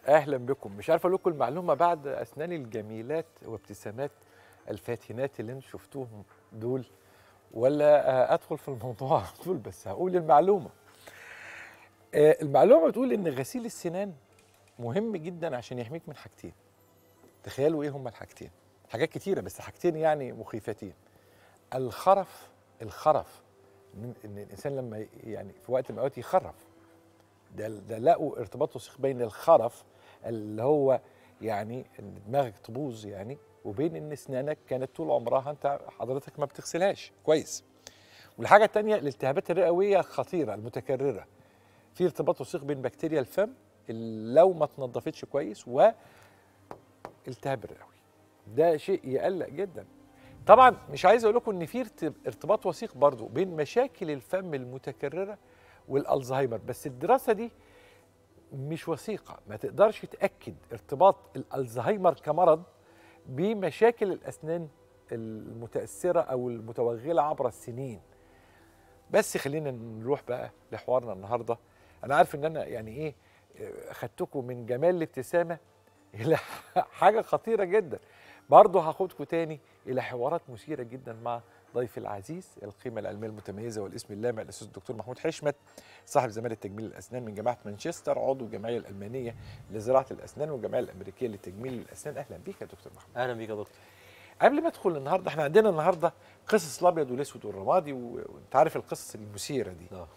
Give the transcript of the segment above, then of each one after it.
اهلا بكم مش عارف اقول لكم المعلومه بعد اسناني الجميلات وابتسامات الفاتنات اللي انتم شفتوهم دول ولا آه، ادخل في الموضوع على طول بس هقول المعلومه آه، المعلومه بتقول ان غسيل السنان مهم جدا عشان يحميك من حاجتين تخيلوا ايه هما الحاجتين حاجات كتيره بس حاجتين يعني مخيفتين الخرف الخرف ان إن الانسان لما ي- يعني في وقت من الاوقات يخرف ده ده لقوا ارتباط وثيق بين الخرف اللي هو يعني ان دماغك تبوظ يعني وبين ان اسنانك كانت طول عمرها انت حضرتك ما بتغسلهاش كويس والحاجه الثانيه الالتهابات الرئويه الخطيره المتكرره في ارتباط وثيق بين بكتيريا الفم اللي لو ما تنضفتش كويس والتهاب الرئوي ده شيء يقلق جدا طبعا مش عايز اقول لكم ان في ارت- ارتباط وثيق برضو بين مشاكل الفم المتكرره والالزهايمر بس الدراسه دي مش وثيقه ما تقدرش تاكد ارتباط الالزهايمر كمرض بمشاكل الاسنان المتاثره او المتوغله عبر السنين بس خلينا نروح بقى لحوارنا النهارده انا عارف ان انا يعني ايه آه، خدتكم من جمال الابتسامه الى حاجه خطيره جدا برضه هاخدكم تاني الى حوارات مثيره جدا مع ضيفي العزيز القيمه العلميه المتميزه والاسم اللامع الاستاذ الدكتور محمود حشمت صاحب زماله تجميل الاسنان من جامعه مانشستر عضو الجمعيه الالمانيه لزراعه الاسنان والجمعيه الامريكيه لتجميل الاسنان اهلا بيك يا دكتور محمود اهلا بيك يا دكتور قبل ما ادخل النهارده احنا عندنا النهارده قصص الابيض والاسود والرمادي و- وانت عارف القصص المثيره دي اه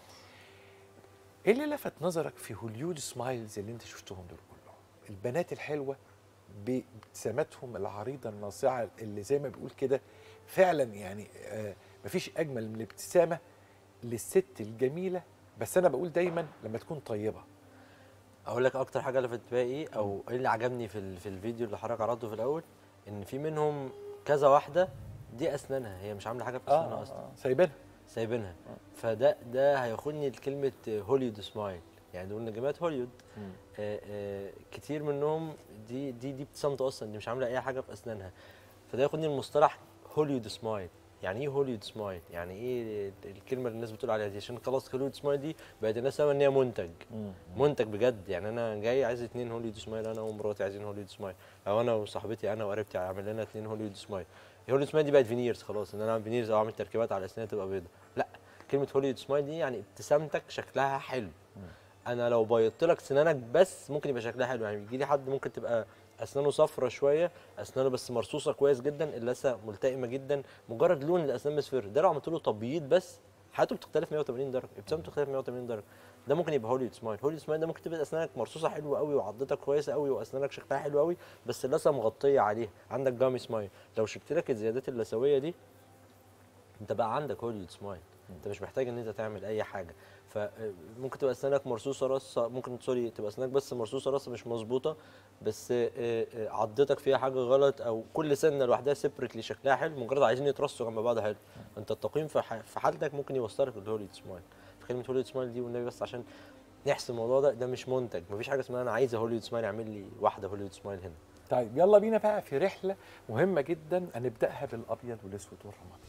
ايه اللي لفت نظرك في هوليود سمايلز اللي انت شفتهم دول كلهم البنات الحلوه بابتساماتهم العريضه الناصعه اللي زي ما بيقول كده فعلا يعني آه مفيش اجمل من الابتسامه للست الجميله بس انا بقول دايما لما تكون طيبه اقول لك اكتر حاجه لفت انتباهي ايه او ايه اللي عجبني في ال- في الفيديو اللي حضرتك عرضته في الاول ان في منهم كذا واحده دي اسنانها هي مش عامله حاجه في اسنانها اه, اصلا آه سايبينها سايبينها فده ده هياخدني لكلمه هوليود سمايل يعني دول نجمات هوليود آه آه كتير منهم دي دي دي ابتسامته اصلا دي مش عامله اي حاجه في اسنانها فده ياخدني المصطلح هوليود سمايل يعني ايه هوليود سمايل يعني ايه الكلمه اللي الناس بتقول عليها دي عشان خلاص هوليود سمايل دي بقت الناس فاهمه ان هي منتج منتج بجد يعني انا جاي عايز اتنين هوليود سمايل انا ومراتي عايزين هوليود سمايل او انا وصاحبتي انا وقريبتي عامل لنا اتنين هوليود سمايل الهوليود سمايل دي بقت فينيرز خلاص ان انا اعمل فينيرز او اعمل تركيبات على اسناني تبقى بيضه لا كلمه هوليود سمايل دي يعني ابتسامتك شكلها حلو انا لو بيضت لك سنانك بس ممكن يبقى شكلها حلو يعني بيجي لي حد ممكن تبقى اسنانه صفرة شويه اسنانه بس مرصوصه كويس جدا اللثه ملتئمه جدا مجرد لون الاسنان مصفر ده لو عملت له تبييض بس حياته بتختلف 180 درجه ابتسامته بتختلف 180 درجه ده ممكن يبقى هوليود سمايل هوليود سمايل ده ممكن تبقى اسنانك مرصوصه حلوه قوي وعضتك كويسه قوي واسنانك شكلها حلو قوي بس اللثه مغطيه عليها عندك جامي سمايل لو شلت لك الزيادات اللثويه دي انت بقى عندك هوليود سمايل انت مش محتاج ان انت تعمل اي حاجه فممكن تبقى اسنانك مرصوصه رصه ممكن سوري تبقى اسنانك بس مرصوصه رصه مش مظبوطه بس آه، آه، عضتك فيها حاجه غلط او كل سنه لوحدها سيبريتلي شكلها حلو مجرد عايزين يترصوا جنب بعض حلو انت التقييم في ح- في حالتك ممكن يوصلك للهوليود سمايل فكلمه هوليود سمايل دي والنبي بس عشان نحسم الموضوع ده ده مش منتج مفيش حاجه اسمها انا عايزه هوليود سمايل اعمل لي واحده هوليود سمايل هنا طيب يلا بينا بقى في رحله مهمه جدا هنبداها بالابيض والاسود والرمادي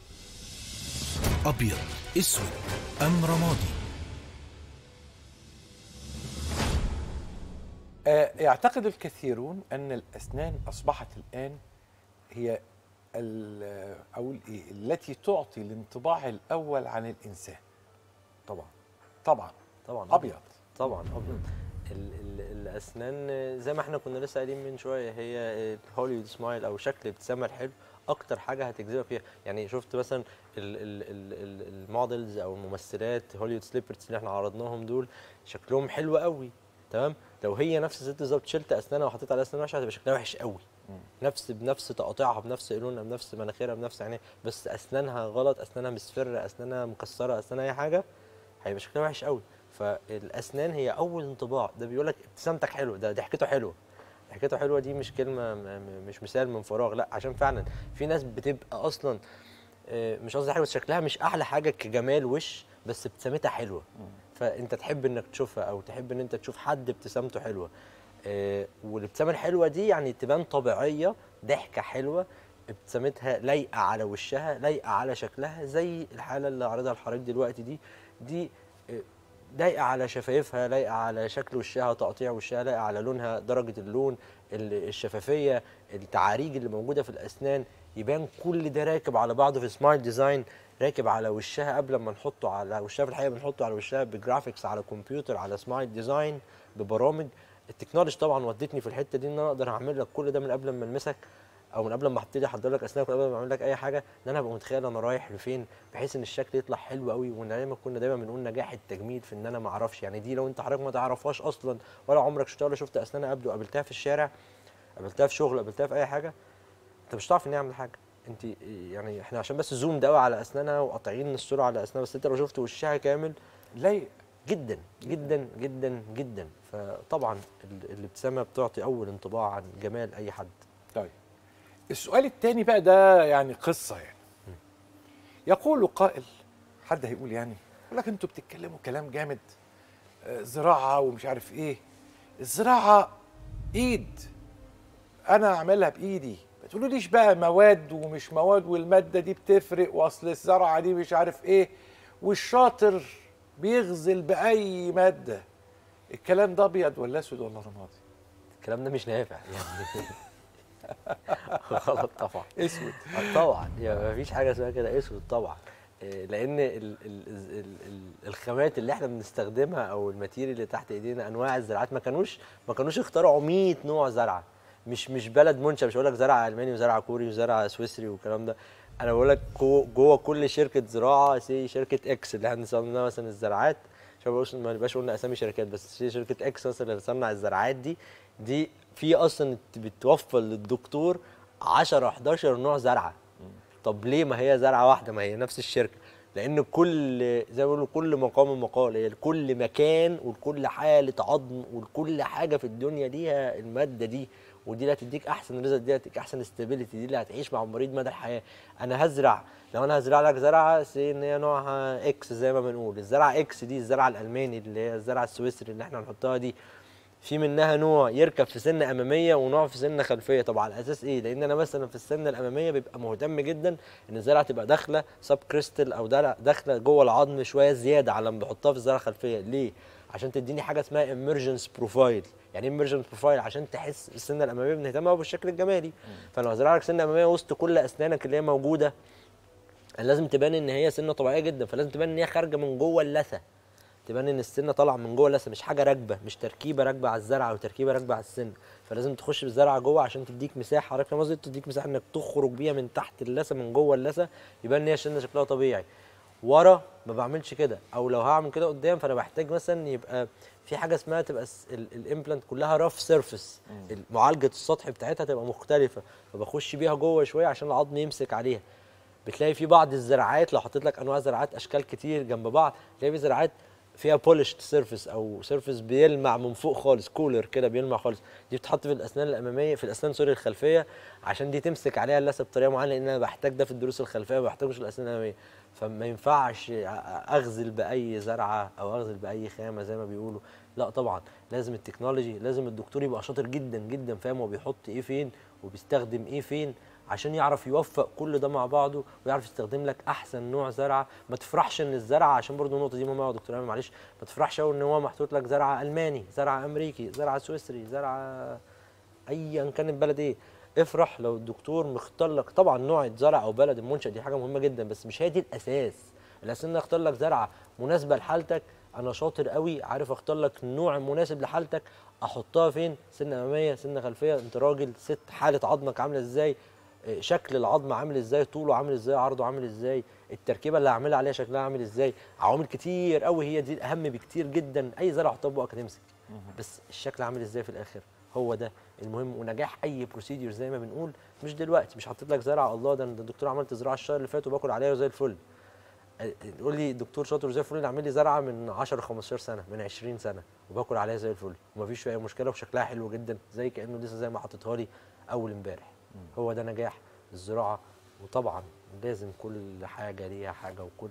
أبيض أسود أم رمادي آه، يعتقد الكثيرون ان الاسنان اصبحت الان هي ال- اقول ايه التي تعطي الانطباع الاول عن الانسان طبعا طبعا طبعا ابيض طبعا ابيض ال ال الاسنان زي ما احنا كنا لسه قايلين من شويه هي الهوليوود سمايل او شكل الابتسامه الحلو اكتر حاجه هتجذبك فيها يعني شفت مثلا ال- ال- ال- ال- المودلز او الممثلات هوليوود سليبرز اللي احنا عرضناهم دول شكلهم حلو قوي تمام لو هي نفس الست بالظبط شلت اسنانها وحطيت عليها اسنان وحشه هتبقى شكلها وحش قوي نفس بنفس تقاطيعها بنفس قلونها بنفس مناخيرها بنفس عينيها بس اسنانها غلط اسنانها مصفره اسنانها مكسره اسنانها اي حاجه هيبقى شكلها وحش قوي فالاسنان هي اول انطباع ده بيقول لك ابتسامتك حلوه ده ضحكته حلوه ضحكته حلوه دي مش كلمه م- م- مش مثال من فراغ لا عشان فعلا في ناس بتبقى اصلا آه، مش قصدي حاجه بس شكلها مش احلى حاجه كجمال وش بس ابتسامتها حلوه فانت تحب انك تشوفها او تحب ان انت تشوف حد ابتسامته حلوه آه، والابتسامه الحلوه دي يعني تبان طبيعيه ضحكه حلوه ابتسامتها لايقه على وشها لايقه على شكلها زي الحاله اللي عارضها لحضرتك دلوقتي دي دي آه، لايقه على شفايفها لايقه على شكل وشها تقطيع وشها لايقه على لونها درجه اللون ال- الشفافيه التعاريج اللي موجوده في الاسنان يبان كل ده راكب على بعضه في سمايل ديزاين راكب على وشها قبل ما نحطه على وشها في الحقيقه بنحطه على وشها بجرافيكس على كمبيوتر على سمايل ديزاين ببرامج التكنولوجي طبعا ودتني في الحته دي ان انا اقدر اعمل لك كل ده من قبل ما المسك او من قبل ما ابتدي احضر لك اسنانك وقبل ما اعمل لك اي حاجه ان انا ابقى متخيل انا رايح لفين بحيث ان الشكل يطلع حلو قوي وان دايما كنا دايما بنقول نجاح التجميل في ان انا ما اعرفش يعني دي لو انت حضرتك ما تعرفهاش اصلا ولا عمرك شفتها ولا شفت اسنان قبل وقابلتها في الشارع قابلتها في شغل قابلتها في اي حاجه انت مش هتعرف ان هي عملت حاجه انت يعني احنا عشان بس زوم ده على اسنانها وقاطعين الصوره على اسنانها بس انت لو شفت وشها كامل لايق جدا جدا جدا جدا فطبعا ال- الابتسامه بتعطي اول انطباع عن جمال اي حد طيب السؤال الثاني بقى ده يعني قصه يعني يقول قائل حد هيقول يعني يقول لك انتوا بتتكلموا كلام جامد آه، زراعه ومش عارف ايه الزراعه ايد انا اعملها بايدي ما تقولوليش بقى مواد ومش مواد والماده دي بتفرق واصل الزرعه دي مش عارف ايه والشاطر بيغزل باي ماده الكلام ده ابيض ولا اسود ولا رمادي الكلام ده مش نافع يعني غلط طبعا اسود آه طبعا يعني مفيش حاجه اسمها كده اسود طبعا إيه، لان ال ال ال ال ال الخامات اللي احنا بنستخدمها او الماتيريال اللي تحت ايدينا انواع الزراعات ما كانوش ما كانوش اخترعوا 100 نوع زرعه مش مش بلد منشا مش هقول لك زرع الماني وزرع كوري وزرع سويسري والكلام ده انا بقول لك جو- جوه كل شركه زراعه سي شركه اكس اللي احنا بنسميها مثلا الزراعات عشان ما بقولش- ما نبقاش قلنا اسامي شركات بس في شركه اكس مثلا اللي بتصنع الزراعات دي دي في اصلا بتوفر للدكتور 10 11 نوع زرعه طب ليه ما هي زرعه واحده ما هي نفس الشركه لان كل زي ما بيقولوا كل مقام مقال هي لكل مكان ولكل حاله عظم ولكل حاجه في الدنيا ليها الماده دي ودي اللي هتديك احسن ريزلت دي هتديك احسن استابيليتي دي اللي هتعيش مع المريض مدى الحياه انا هزرع لو انا هزرع لك زرعه سي ان هي نوعها اكس زي ما بنقول الزرعه اكس دي الزرعه الالماني اللي هي الزرعه السويسري اللي احنا هنحطها دي في منها نوع يركب في سن اماميه ونوع في سن خلفيه طب على اساس ايه لان انا مثلا في السن الاماميه بيبقى مهتم جدا ان الزرعه تبقى داخله سب كريستال او دلع- داخله جوه العظم شويه زياده على لما بحطها في الزرعه الخلفيه ليه عشان تديني حاجه اسمها ايمرجنس بروفايل يعني ايه ايمرجنس بروفايل عشان تحس السن الاماميه بنهتم قوي بالشكل الجمالي فلو هزرع لك سن اماميه وسط كل اسنانك اللي هي موجوده لازم تبان ان هي سنه طبيعيه جدا فلازم تبان ان هي خارجه من جوه اللثه تبان ان السنه طالعه من جوه اللثه مش حاجه راكبه مش تركيبه راكبه على الزرعه وتركيبه راكبه على السن فلازم تخش بالزرعه جوه عشان تديك مساحه حضرتك فاهم قصدي تديك مساحه انك تخرج بيها من تحت اللثه من جوه اللثه يبان ان هي سنه شكلها طبيعي ورا ما بعملش كده او لو هعمل كده قدام فانا بحتاج مثلا يبقى في حاجه اسمها تبقى الامبلانت كلها راف سيرفيس معالجه السطح بتاعتها تبقى مختلفه فبخش بيها جوه شويه عشان العظم يمسك عليها بتلاقي في بعض الزراعات لو حطيت لك انواع زراعات اشكال كتير جنب بعض تلاقي في زراعات فيها بولشت سيرفيس او سيرفيس بيلمع من فوق خالص كولر كده بيلمع خالص دي بتتحط في الاسنان الاماميه في الاسنان سوري الخلفيه عشان دي تمسك عليها اللثه بطريقه معينه لان انا بحتاج ده في الضروس الخلفيه ما بحتاجوش في الاسنان الاماميه فما ينفعش اغزل باي زرعه او اغزل باي خامه زي ما بيقولوا لا طبعا لازم التكنولوجي لازم الدكتور يبقى شاطر جدا جدا فاهم هو بيحط ايه فين وبيستخدم ايه فين عشان يعرف يوفق كل ده مع بعضه ويعرف يستخدم لك احسن نوع زرعه ما تفرحش ان الزرعه عشان برضو النقطه دي مهمه يا دكتور امام معلش ما تفرحش قوي ان هو محطوط لك زرعه الماني زرعه امريكي زرعه سويسري زرعه ايا كان البلد ايه افرح لو الدكتور مختار لك طبعا نوع زرع او بلد المنشا دي حاجه مهمه جدا بس مش هي دي الاساس الاساس ان اختار لك زرعه مناسبه لحالتك انا شاطر قوي عارف اختار لك النوع المناسب لحالتك احطها فين سن اماميه سن خلفيه انت راجل ست حاله عظمك عامله ازاي إيه، شكل العظم عامل ازاي طوله عامل ازاي عرضه عامل ازاي التركيبه اللي هعملها عليها شكلها عامل ازاي عوامل كتير قوي هي دي الاهم بكتير جدا اي زرع احطها في بقك هتمسك بس الشكل عامل ازاي في الاخر هو ده المهم ونجاح اي بروسيديور زي ما بنقول مش دلوقتي مش حطيت لك زرعه الله ده أنا- ده الدكتور عملت زراعه الشهر اللي فات وباكل عليها زي الفل تقول لي دكتور شاطر زي الفل عامل لي زرعه من 10 15 سنه من 20 سنه وباكل عليها زي الفل ومفيش فيها اي مشكله وشكلها حلو جدا زي كانه لسه زي ما حطيتها لي اول امبارح هو ده نجاح الزراعه وطبعا لازم كل حاجه ليها حاجه وكل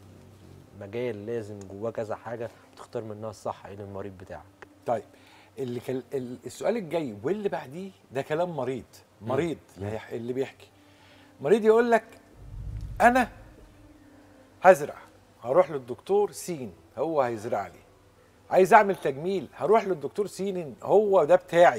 مجال لازم جواه كذا حاجه تختار منها الصح ايه للمريض بتاعك طيب اللي كان ال- السؤال الجاي واللي بعديه ده كلام مريض مريض اللي, هيح- اللي بيحكي مريض يقول لك انا هزرع هروح للدكتور سين هو هيزرع لي عايز اعمل تجميل هروح للدكتور سين هو ده بتاعي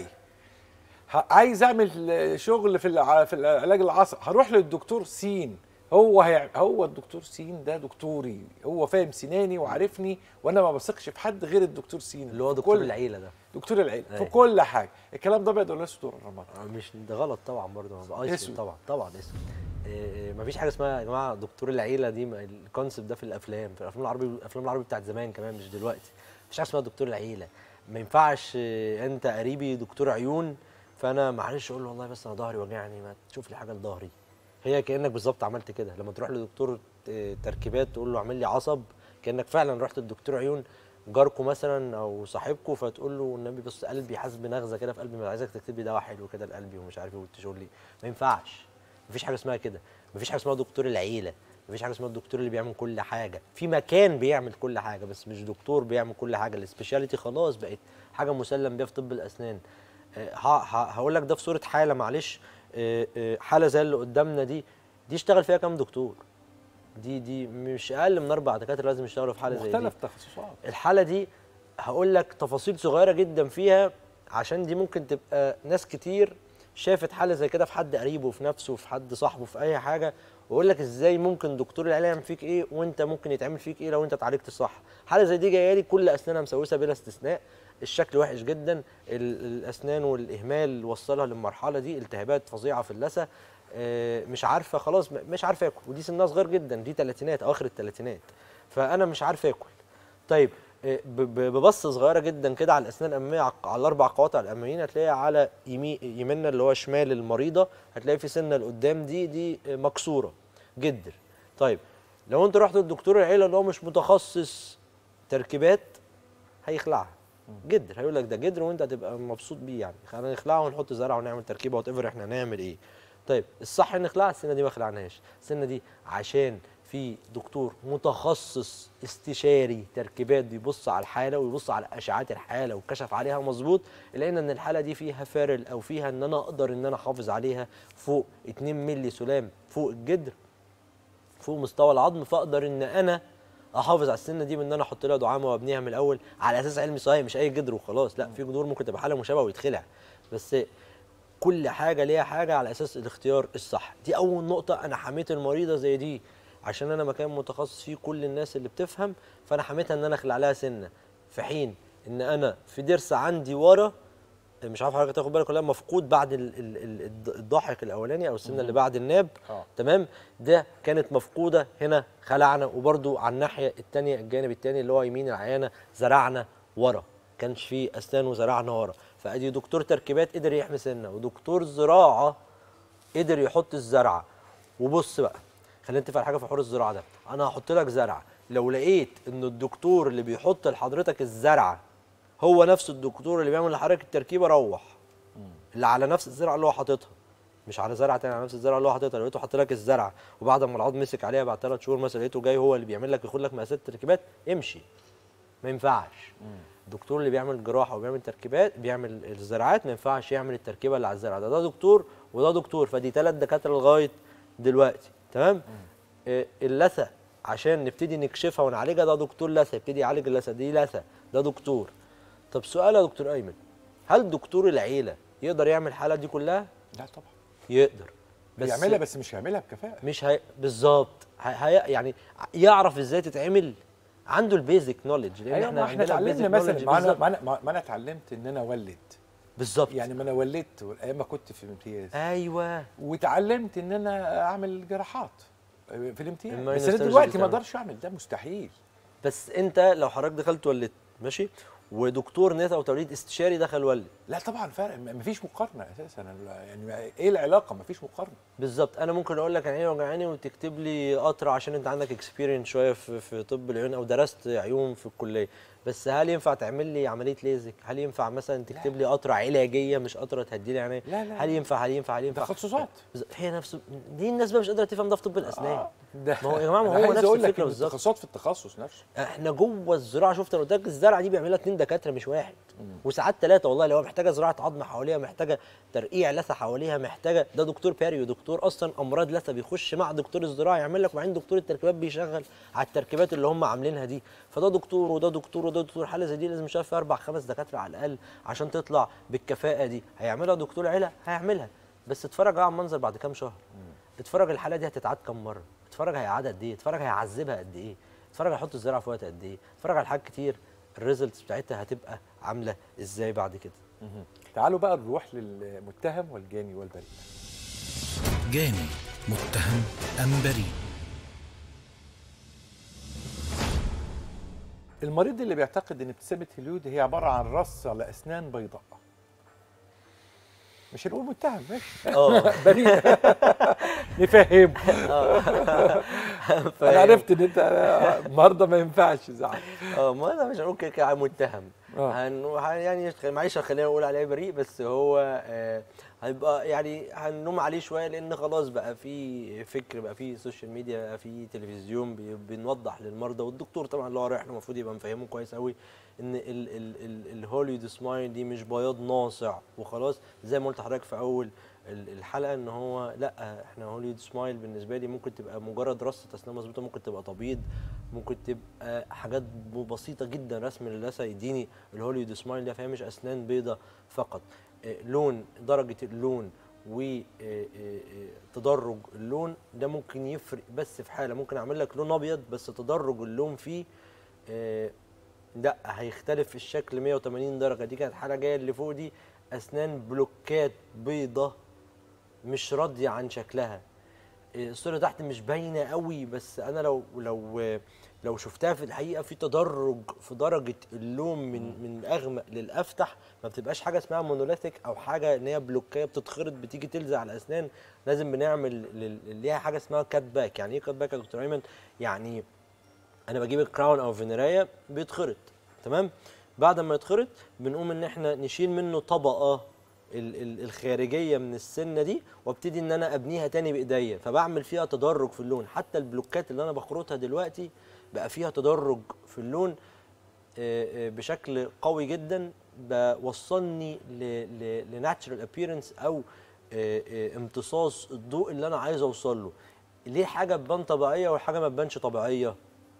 ه- عايز اعمل آه، شغل في الع- في العلاج العصبي هروح للدكتور سين هو هي هو الدكتور سين ده دكتوري هو فاهم سناني وعارفني وانا ما بثقش في حد غير الدكتور سين اللي هو في دكتور كل- العيله ده دكتور العيله في أيوة. كل حاجه الكلام ده ابيض ولا اسود ولا رماد آه، مش ده غلط طبعا برضه ما بقى أسود. اسود طبعا طبعا اسود إيه، مفيش حاجه اسمها يا جماعه دكتور العيله دي ما- الكونسيبت ده في الافلام في الافلام العربي الافلام العربي بتاعت زمان كمان مش دلوقتي مفيش حاجه اسمها دكتور العيله ما ينفعش إيه، انت قريبي دكتور عيون فانا معلش اقول له والله بس انا ظهري وجعني ما تشوف لي حاجه لظهري هي كانك بالظبط عملت كده لما تروح لدكتور آه، تركيبات تقول له اعمل لي عصب كانك فعلا رحت لدكتور عيون جاركو مثلا او صاحبكو فتقول له النبي بص قلبي حاسس بنغزه كده في قلبي ما عايزك تكتب لي دواء حلو كده لقلبي ومش عارف ايه وتقول لي ما ينفعش مفيش حاجه اسمها كده مفيش حاجه اسمها دكتور العيله مفيش حاجه اسمها الدكتور اللي بيعمل كل حاجه في مكان بيعمل كل حاجه بس مش دكتور بيعمل كل حاجه السبيشاليتي خلاص بقت حاجه مسلم بيها في طب الاسنان آه، ه- ه- هقول لك ده في صوره حاله معلش آه، آه، حاله زي اللي قدامنا دي دي اشتغل فيها كام دكتور دي دي مش اقل من اربع دكاتره لازم يشتغلوا في حاله زي دي مختلف تخصصات الحاله دي هقول لك تفاصيل صغيره جدا فيها عشان دي ممكن تبقى ناس كتير شافت حاله زي كده في حد قريبه في نفسه في حد صاحبه في اي حاجه واقول لك ازاي ممكن دكتور العيله يعمل فيك ايه وانت ممكن يتعمل فيك ايه لو انت اتعالجت صح حاله زي دي جايه لي كل اسنانها مسوسه بلا استثناء الشكل وحش جدا ال- الاسنان والاهمال وصلها للمرحله دي التهابات فظيعه في اللثه آه، مش عارفه خلاص م- مش عارفه اكل ودي سنها صغير جدا دي ثلاثينات اواخر الثلاثينات فانا مش عارف اكل طيب آه، ب- ب- ببص صغيره جدا كده على الاسنان الاماميه على- على الاربع قواطع الاماميين هتلاقي على يمي يميننا اللي هو شمال المريضه هتلاقي في سنه لقدام دي دي آه، مكسوره جدر طيب لو انت رحت للدكتور العيله اللي هو مش متخصص تركيبات هيخلعها جدر هيقول لك ده جدر وانت هتبقى مبسوط بيه يعني خلينا نخلعه ونحط زرع ونعمل تركيبه وات ايفر احنا هنعمل ايه طيب الصح نخلعها السنه دي ما خلعناهاش السنه دي عشان في دكتور متخصص استشاري تركيبات بيبص على الحاله ويبص على اشعات الحاله وكشف عليها مظبوط لقينا ان الحاله دي فيها فارل او فيها ان انا اقدر ان انا احافظ عليها فوق 2 مللي سلام فوق الجدر فوق مستوى العظم فاقدر ان انا احافظ على السنه دي بان انا احط لها دعامه وابنيها من الاول على اساس علمي صحيح مش اي جدر وخلاص لا في جذور ممكن تبقى حاله مشابهه ويتخلع بس كل حاجه ليها حاجه على اساس الاختيار الصح دي اول نقطه انا حميت المريضه زي دي عشان انا مكان متخصص فيه كل الناس اللي بتفهم فانا حميتها ان انا اخلع لها سنه في حين ان انا في ضرس عندي ورا مش عارف حضرتك تاخد بالك ولا لا، مفقود بعد ال- ال- ال- الض- الضاحك الاولاني او السنه اللي بعد الناب آه. تمام ده كانت مفقوده هنا خلعنا وبرده على الناحيه الثانيه الجانب الثاني اللي هو يمين العيانه زرعنا ورا كانش فيه اسنان وزرعنا ورا فادي دكتور تركيبات قدر يحمي سنه ودكتور زراعه قدر يحط الزرعه وبص بقى خلينا نتفق على حاجه في حوار الزراعه ده انا هحط لك زرعه لو لقيت ان الدكتور اللي بيحط لحضرتك الزرعه هو نفس الدكتور اللي بيعمل لحضرتك التركيبه روح اللي على نفس الزرعه اللي هو حاططها مش على زرعه تاني على نفس الزرعه اللي هو حاططها لقيته حاط لك الزرعه وبعد ما العض مسك عليها بعد ثلاث شهور مثلا لقيته جاي هو اللي بيعمل لك ياخد لك مقاسات التركيبات امشي ما ينفعش الدكتور اللي بيعمل جراحه وبيعمل تركيبات بيعمل الزراعات ما ينفعش يعمل التركيبه اللي على الزرعه ده ده دكتور وده دكتور فدي ثلاث دكاتره لغايه دلوقتي تمام آه، اللثه عشان نبتدي نكشفها ونعالجها ده دكتور لثه يبتدي يعالج اللثه دي لثه ده دكتور طب سؤال يا دكتور ايمن هل دكتور العيله يقدر يعمل الحاله دي كلها لا طبعا يقدر بس يعملها بس مش هيعملها بكفاءه مش هي... بالظبط هي... هي... يعني يعرف ازاي تتعمل عنده البيزك نوليدج لان ايوه ما احنا عندنا اتعلمنا basic مثلا knowledge ما انا بالظبط. ما انا ما انا اتعلمت ان انا اولد بالظبط يعني ما انا ولدت ايام ما كنت في الامتياز ايوه واتعلمت ان انا اعمل جراحات في الامتياز الماينر بس انا surgery دلوقتي ما كمان. اقدرش اعمل ده مستحيل بس انت لو حضرتك دخلت ولدت ماشي ودكتور نساء وتوليد استشاري دخل ولد لا طبعا فرق ما فيش مقارنه اساسا يعني ايه العلاقه ما فيش مقارنه بالظبط انا ممكن اقول لك عيني وجعاني وتكتب لي قطره عشان انت عندك اكسبيرينس شويه في, في طب العيون او درست عيون في الكليه بس هل ينفع تعمل لي عمليه ليزك هل ينفع مثلا تكتب لي قطره علاجيه مش قطره تهدي لي عيني لا، لا، هل لا. ينفع هل ينفع هل ينفع تخصصات بالظبط. هي نفس دي الناس بقى مش قادره تفهم ده في طب الاسنان آه، ده ما هو يا جماعه ما أنا هو عايز نفس أقول لك الفكره إن بالظبط التخصصات في التخصص نفسه احنا جوه الزراعه شفت انا قلت لك الزرعه دي بيعملها اتنين دكاتره مش واحد وساعات ثلاثه والله لو محتاجه زراعه عظم حواليها محتاجه ترقيع لثه حواليها محتاجه ده دكتور باريو دكتور اصلا امراض لثه بيخش مع دكتور الزراعه يعمل لك وبعدين دكتور التركيبات بيشغل على التركيبات اللي هم عاملينها دي فده دكتور وده دكتور وده دكتور حاله زي دي لازم يشتغل فيها اربع خمس دكاتره على الاقل عشان تطلع بالكفاءه دي هيعملها دكتور عيله هيعملها بس اتفرج بقى على المنظر بعد كام شهر اتفرج الحاله دي هتتعاد كام مره اتفرج هيقعدها قد ايه اتفرج هيعذبها قد ايه اتفرج هيحط الزرع في وقت قد ايه اتفرج على حاجات كتير الريزلتس بتاعتها هتبقى عامله ازاي بعد كده تعالوا بقى نروح للمتهم والجاني والبريء جاني متهم أم بريء المريض اللي بيعتقد ان ابتسامه هليود هي عباره عن رص على اسنان بيضاء مش هنقول متهم ماشي اه بريء نفهمه انا عرفت ان انت النهارده ما ينفعش زعل اه ما انا مش هنقول كده كده متهم آه. هن... هن- يعني معلش خلينا نقول عليه بريء بس هو آه هيبقى يعني هنلوم عليه شويه لان خلاص بقى في فكر بقى في سوشيال ميديا بقى في تلفزيون بي... بنوضح للمرضى والدكتور طبعا اللي هو رايح له المفروض يبقى مفهمه كويس قوي ان ال... ال... ال... الهوليود سمايل دي مش بياض ناصع وخلاص زي ما قلت لحضرتك في اول ال- الحلقه ان هو لا احنا هوليود سمايل بالنسبه لي ممكن تبقى مجرد رصه اسنان مظبوطه ممكن تبقى تبييض ممكن تبقى حاجات ب- بسيطه جدا رسم اللثه يديني الهوليود سمايل ده فهي مش اسنان بيضه فقط آه، لون درجه اللون وتدرج اللون ده ممكن يفرق بس في حاله ممكن اعمل لك لون ابيض بس تدرج اللون فيه آه، لا هيختلف في الشكل 180 درجه دي كانت حاله جايه اللي فوق دي اسنان بلوكات بيضه مش راضيه عن شكلها إيه، الصوره تحت مش باينه قوي بس انا لو لو لو شفتها في الحقيقه في تدرج في درجه اللون من من الاغمق للافتح ما بتبقاش حاجه اسمها مونوليثيك او حاجه ان هي بلوكيه بتتخرط بتيجي تلزق على الاسنان لازم بنعمل لل- ليها حاجه اسمها كات باك يعني ايه كات باك يا دكتور ايمن يعني انا بجيب الكراون او فينيريا بيتخرط تمام بعد ما يتخرط بنقوم ان احنا نشيل منه طبقه ال- ال- الخارجيه من السنه دي وابتدي ان انا ابنيها تاني بايديا فبعمل فيها تدرج في اللون حتى البلوكات اللي انا بخرطها دلوقتي بقى فيها تدرج في اللون آه، آه، بشكل قوي جدا بوصلني لناتشرال ابييرنس او آه، آه، امتصاص الضوء اللي انا عايز اوصل له ليه حاجه تبان طبيعيه وحاجه ما تبانش طبيعيه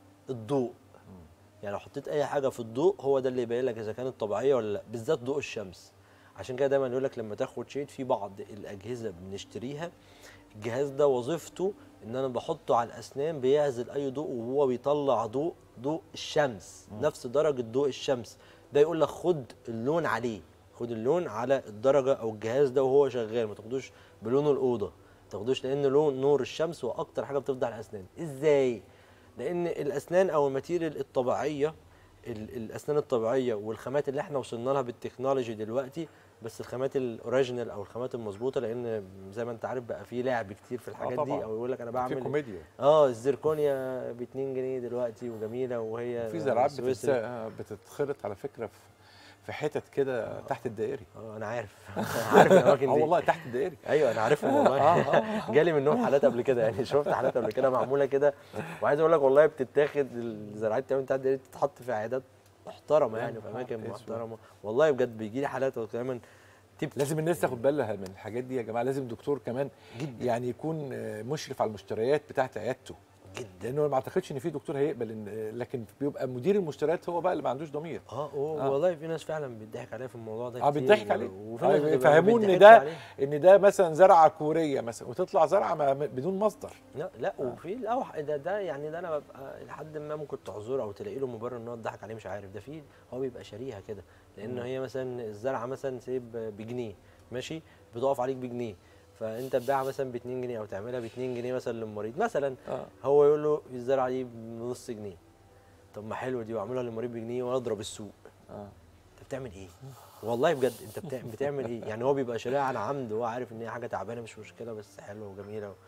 الضوء يعني لو حطيت اي حاجه في الضوء هو ده اللي يبين لك اذا كانت طبيعيه ولا لا بالذات ضوء الشمس عشان كده دايما يقول لك لما تاخد شيد في بعض الاجهزه بنشتريها الجهاز ده وظيفته ان انا بحطه على الاسنان بيعزل اي ضوء وهو بيطلع ضوء ضوء الشمس نفس درجه ضوء الشمس ده يقول لك خد اللون عليه خد اللون على الدرجه او الجهاز ده وهو شغال ما تاخدوش بلون الاوضه ما تاخدوش لان لون نور الشمس هو اكتر حاجه بتفضح الاسنان ازاي لان الاسنان او الماتيريال الطبيعيه ال- الاسنان الطبيعيه والخامات اللي احنا وصلنا لها بالتكنولوجي دلوقتي بس الخامات الاوريجينال او الخامات المظبوطه لان زي ما انت عارف بقى في لعب كتير في الحاجات دي طبعاً. او يقول لك انا في بعمل كوميديا اه الزركونيا ب 2 جنيه دلوقتي وجميله وهي في زراعات سويسري. بتتس- بتتخرط على فكره في في حتت كده تحت الدائري اه انا عارف عارف الاماكن اه دي والله تحت الدائري ايوه انا عارفهم والله جالي منهم حالات قبل كده يعني شفت حالات قبل كده معموله كده وعايز اقول لك والله بتتاخد الزراعات بتاعت بتاعت دي تتحط في عيادات محترمه يعني في نهار اماكن أسود. محترمة. والله بجد بيجي لي حالات دايما تبكي لازم الناس تاخد بالها من الحاجات دي يا جماعه لازم دكتور كمان جدا يعني يكون آه، مشرف على المشتريات بتاعت عيادته جدا لانه ما اعتقدش ان في دكتور هيقبل إن لكن بيبقى مدير المشتريات هو بقى اللي ما عندوش ضمير اه هو- آه. والله في ناس فعلا بيضحك عليها في الموضوع ده اه كتير بيضحك عليه وفي آه، ناس بتبقى ما يفهموه ان بيضحكش ده عليه. ان ده مثلا زرعه كوريه مثلا وتطلع زرعه ما- بدون مصدر لا لا وفي الاوح ده ده يعني ده انا ببقى لحد ما ممكن تعذره او تلاقي له مبرر ان هو يضحك عليه مش عارف ده في هو بيبقى شاريها كده لان هي مثلا الزرعه مثلا سيب بجنيه ماشي بتقف عليك بجنيه فانت تبيعها مثلا ب 2 جنيه او تعملها ب 2 جنيه مثلا للمريض مثلا اه هو يقول له الزرعه دي بنص جنيه طب ما حلوه دي واعملها للمريض بجنيه واضرب السوق اه انت بتعمل ايه؟ والله بجد انت بتع- بتعمل ايه؟ يعني هو بيبقى شاريها على عمد وهو عارف ان هي حاجه تعبانه مش مشكله بس حلوه وجميله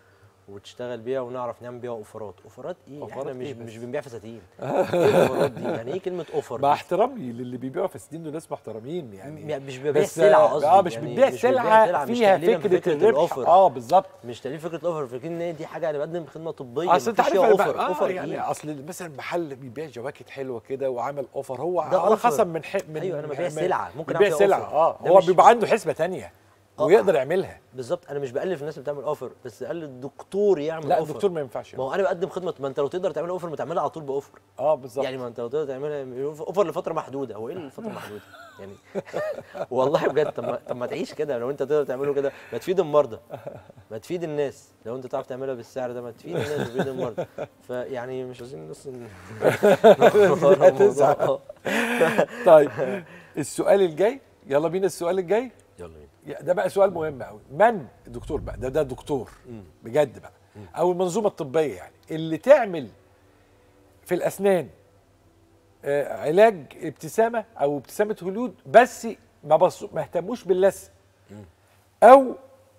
وتشتغل بيها ونعرف نعمل بيها اوفرات اوفرات ايه أوفرات احنا مش إيه بس؟ مش بنبيع فساتين ايه الاوفرات دي يعني ايه كلمه اوفر مع دي؟ احترامي للي بيبيعوا فساتين دول ناس محترمين يعني م- مش ببيع بس سلعه قصدي اه مش يعني بتبيع مش سلعه سلعة، مش فيها تقليلاً في فكره الربح الاوفر اه بالظبط مش تقليل فكره الاوفر فاكرين ان دي حاجه انا بقدم خدمه طبيه اصل انت مفيش عارف فيها أنا اوفر بقى- آه اوفر يعني ايه اصل مثلا محل بيبيع جواكت حلوه كده وعامل اوفر هو ده على أوفر. خصم من حق من أيوة، أنا ببيع من- سلعة، ممكن بيبيع أعمل فيها سلعه أوفر. اه ده هو مش- بيبقى عنده حسبه تانية آه. ويقدر يعملها بالظبط انا مش بألف الناس اللي بتعمل اوفر بس قال الدكتور يعمل لا اوفر الدكتور ما ينفعش ما هو انا بقدم خدمه ما انت لو تقدر تعمل اوفر ما تعملها على طول باوفر اه بالظبط يعني ما انت لو تقدر تعملها اوفر لفتره محدوده هو ايه الفتره المحدوده يعني والله بجد طب ما طب ما تعيش كده لو انت تقدر تعمله كده ما تفيد المرضى ما تفيد الناس لو انت تعرف تعملها بالسعر ده ما تفيد الناس وتفيد المرضى فيعني مش عايزين الناس ن- نغير الموضوع. تزعل. آه. طيب السؤال الجاي يلا بينا السؤال الجاي يلا بينا يا- ده بقى سؤال مهم قوي من الدكتور بقى ده ده دكتور بجد بقى او المنظومه الطبيه يعني اللي تعمل في الاسنان آه، علاج ابتسامه او ابتسامه هلود بس ما بص ما اهتموش باللثه او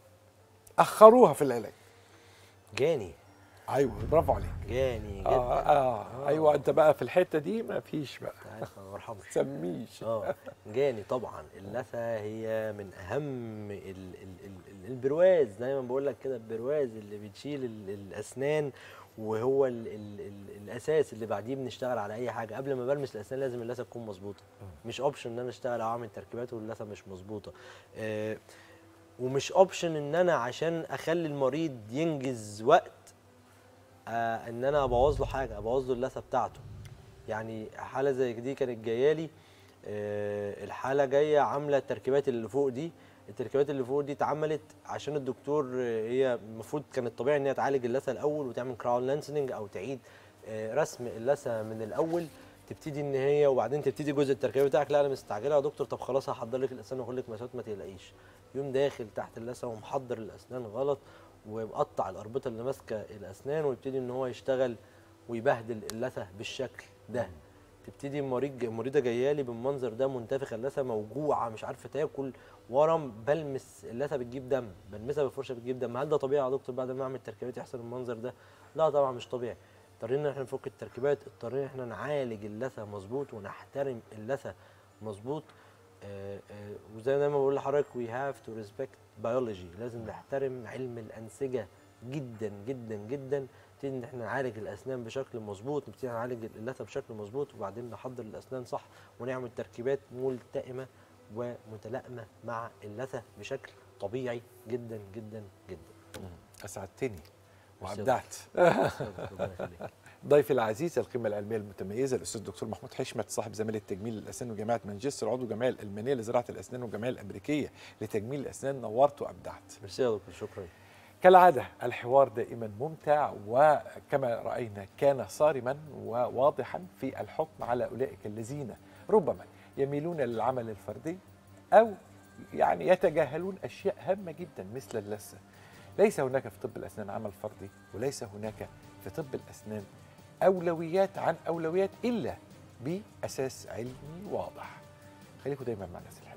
اخروها في العلاج جاني ايوه برافو عليك جاني جدا آه, آه, اه ايوه انت بقى في الحته دي ما فيش بقى تعال ما برحمش تسميش اه جاني طبعا اللثه هي من اهم ال ال ال البرواز دايما بقول لك كده البرواز اللي بتشيل ال الاسنان وهو ال ال ال الاساس اللي بعديه بنشتغل على اي حاجه قبل ما بلمس الاسنان لازم اللثه تكون مظبوطه مش اوبشن ان انا اشتغل او اعمل تركيبات واللثه مش مظبوطه آه ومش اوبشن ان انا عشان اخلي المريض ينجز وقت آه ان انا ابوظ له حاجه ابوظ له اللثه بتاعته يعني حاله زي دي كانت جايه لي آه، الحاله جايه عامله التركيبات اللي فوق دي التركيبات اللي فوق دي اتعملت عشان الدكتور آه، هي المفروض كانت طبيعي ان هي تعالج اللثه الاول وتعمل كراون لانسنج او تعيد آه، رسم اللثه من الاول تبتدي ان هي وبعدين تبتدي جزء التركيبه بتاعك لا انا مستعجله يا دكتور طب خلاص هحضر لك الاسنان واخد لك مسافات ما تقلقيش يوم داخل تحت اللثه ومحضر الاسنان غلط ومقطع الاربطه اللي ماسكه الاسنان ويبتدي ان هو يشتغل ويبهدل اللثه بالشكل ده تبتدي المريض المريضه جايه لي بالمنظر ده منتفخه اللثه موجوعه مش عارفه تاكل ورم بلمس اللثه بتجيب دم بلمسها بالفرشه بتجيب دم هل ده طبيعي يا دكتور بعد ما اعمل تركيبات يحصل المنظر ده لا طبعا مش طبيعي اضطرينا ان احنا نفك التركيبات اضطرينا ان احنا نعالج اللثه مظبوط ونحترم اللثه مظبوط آه، آه، وزي ما بقول لحضرتك وي هاف تو ريسبكت بيولوجي لازم نحترم علم الانسجه جدا جدا جدا نبتدي ان احنا نعالج الاسنان بشكل مظبوط نبتدي نعالج اللثه بشكل مظبوط وبعدين نحضر الاسنان صح ونعمل تركيبات ملتئمه ومتلائمه مع اللثه بشكل طبيعي جدا جدا جدا اسعدتني ميرسي يا وابدعت ربنا يخليك ضيفي العزيز القيمة العلمية المتميزة الأستاذ الدكتور محمود حشمت صاحب زمالة تجميل الأسنان وجامعة مانشستر عضو الجمعية الألمانية لزراعة الأسنان والجمعية الأمريكية لتجميل الأسنان نورت وأبدعت ميرسي يا دكتور شكرا كالعادة الحوار دائما ممتع وكما رأينا كان صارما وواضحا في الحكم على أولئك الذين ربما يميلون للعمل الفردي أو يعني يتجاهلون أشياء هامة جدا مثل اللثة ليس هناك في طب الأسنان عمل فردي وليس هناك في طب الأسنان أولويات عن أولويات إلا بأساس علمي واضح خليكم دايما مع الناس الحلوة